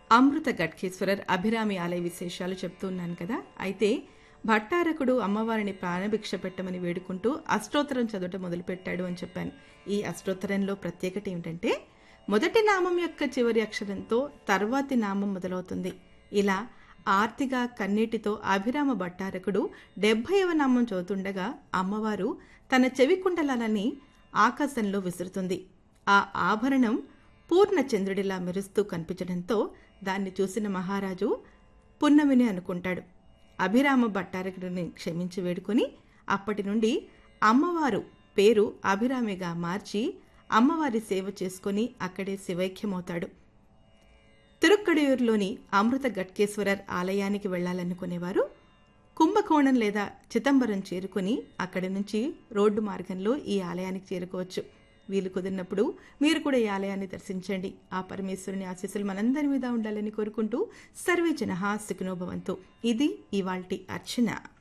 అమృత గట్కేశ్వరర్ అభిరామి ఆలయ విశేషాలు చెప్తున్నాను కదా అయితే భట్టారకుడు అమ్మవారిని ప్రాణభిక్ష పెట్టమని వేడుకుంటూ అష్టోత్తరం చదవటం మొదలుపెట్టాడు అని చెప్పాను ఈ అష్టోత్తరంలో ప్రత్యేకత ఏమిటంటే మొదటి నామం యొక్క చివరి అక్షరంతో తర్వాతి నామం మొదలవుతుంది ఇలా ఆర్తిగా కన్నీటితో అభిరామ భట్టారకుడు డెబ్భైవ నామం చదువుతుండగా అమ్మవారు తన చెవి కుండలాలని ఆకాశంలో విసురుతుంది ఆ ఆభరణం పూర్ణ చంద్రుడిలా మెరుస్తూ కనిపించడంతో దాన్ని చూసిన మహారాజు పున్నమిని అనుకుంటాడు అభిరామ భట్టారకుడిని క్షమించి వేడుకొని అప్పటి నుండి అమ్మవారు పేరు అభిరామిగా మార్చి అమ్మవారి సేవ చేసుకొని అక్కడే శివైక్యమవుతాడు తిరుక్కడియూరులోని అమృత గట్కేశ్వరర్ ఆలయానికి వెళ్లాలనుకునేవారు కుంభకోణం లేదా చిదంబరం చేరుకుని అక్కడి నుంచి రోడ్డు మార్గంలో ఈ ఆలయానికి చేరుకోవచ్చు వీలు కుదిరినప్పుడు మీరు కూడా ఈ ఆలయాన్ని దర్శించండి ఆ పరమేశ్వరుని ఆశీస్సులు మనందరి మీద ఉండాలని కోరుకుంటూ సర్వే జన సుఖినోభవంతు ఇది ఇవాల్టి అర్చన